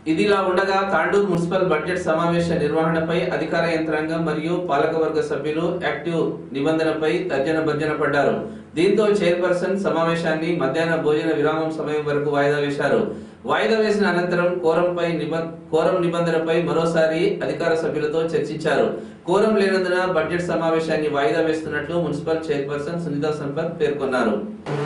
ఇదిలా ఉండగా Tandur municipal budget సమావేశ నిర్వహణపై అధికార యంత్రాంగం మరియు పాలకవర్గ సభ్యులు యాక్టివ్ నిబంధనపై తర్జన భర్జన పడ్డారు దీంతో చైర్పర్సన్ సమావేశాన్ని మధ్యాహ్న భోజన విరామం సమయం వరకు వాయిదా వేశారు వాయిదా వేసిన అనంతరం కోరంపై నిబ- కోరం నిబంధనపై మరోసారి అధికార సభ్యులతో చర్చించారు కోరం లేనందున బడ్జెట్ సమావేశాన్ని వాయిదా వేస్తున్నట్లు మున్సిపల్ చైర్పర్సన్ సునీతా సంపత్ పేర్కొన్నారు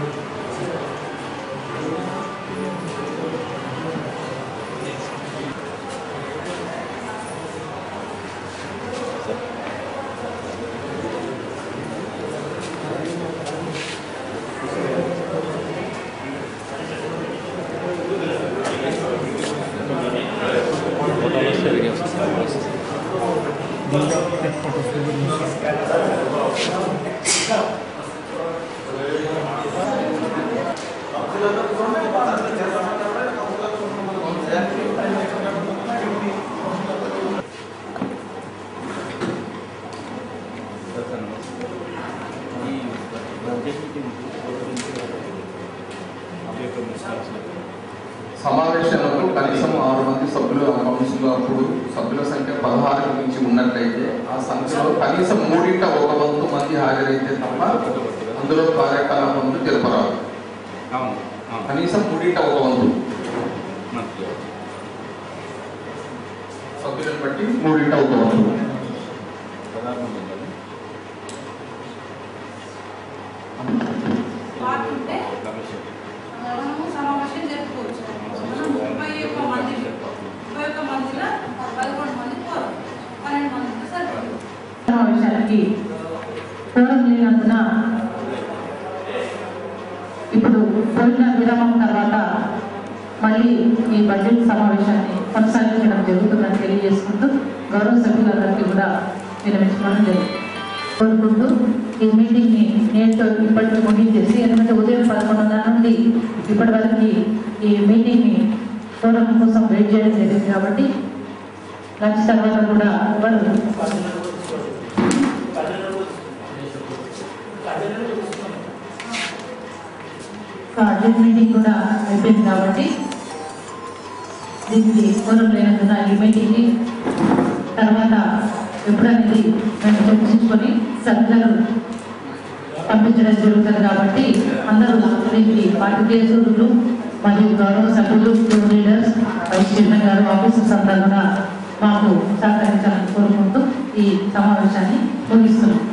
సమావేశాలకు కనీసం ఆరు మంది సభ్యులు అనుమతిస్తున్నప్పుడు సభ్యుల సంఖ్య పదహారు మించి ఉన్నట్లయితే ఆ సంఖ్యలో కనీసం మూడింట ఒక వంతు మంది హాజరైతే తప్ప అందులో కార్యకలాపములు జరపరాదు కనీసం మూడింట ఒక వంతు సభ్యులను బట్టి మూడింట ఒక వంతు వాడుంటే మనము సమావేశం జరుపుకోవచ్చు మనం ముప్పై ఒక్క మంది ముప్పై ఒక్క మందిలో పదకొండు మంది పోరు పన్నెండు మందికి సరిపోతుంది సమావేశానికి పూర్వం లేనందున ఇప్పుడు భోజన విరామం తర్వాత మళ్ళీ ఈ బడ్జెట్ సమావేశాన్ని కొనసాగించడం జరుగుతుందని తెలియజేసుకుంటూ గౌరవ సభ్యులందరికీ కూడా విరమించడం జరుగుతుంది కోరుకుంటూ ఈ మీటింగ్ ని నేటితో ఇప్పటికి ముగించేసి ఎందుకంటే ఉదయం పదకొండున్నర నుండి ఇప్పటి వరకు ఈ మీటింగ్ ని పూర్వం కోసం వెయిట్ చేయడం జరిగింది కాబట్టి లంచ్ తర్వాత కూడా ఎవరు అడ్జెంట్ మీటింగ్ కూడా అయిపోయింది కాబట్టి దీనికి పూర్వం లేనందున ఈ మీటింగ్ని తర్వాత ఎప్పుడనేది మేము చర్చించుకొని సభ్యులను పంపించడం జరుగుతుంది కాబట్టి అందరూ దీనికి పార్టీ సూర్యులు మరియు గౌరవ సభ్యులు టీమ్ లీడర్స్ వైస్ చైర్మన్ గారు ఆఫీసర్స్ అంతా కూడా మాకు సహకరించాలని కోరుకుంటూ ఈ సమావేశాన్ని ముగిస్తున్నాం